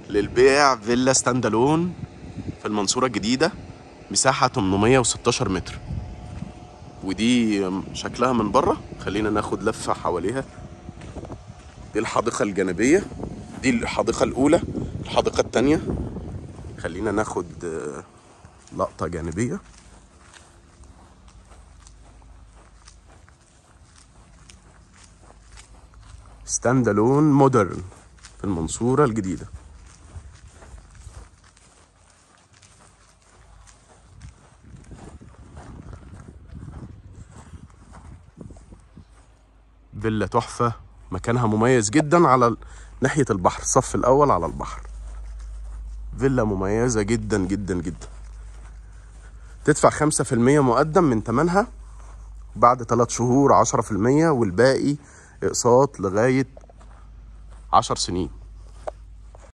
للبيع فيلا ستاندالون في المنصورة الجديدة مساحة 816 متر ودي شكلها من بره خلينا ناخد لفة حواليها دي الحديقة الجانبية دي الحديقة الأولى الحديقة التانية خلينا ناخد آه، لقطة جانبية ستاندالون مودرن في المنصورة الجديدة فيلا تحفة مكانها مميز جدا على ال- ناحية البحر الصف الأول على البحر فيلا مميزة جدا جدا جدا تدفع خمسة في المية مقدم من تمنها بعد ثلاث شهور عشرة في المية والباقي اقساط لغاية عشر سنين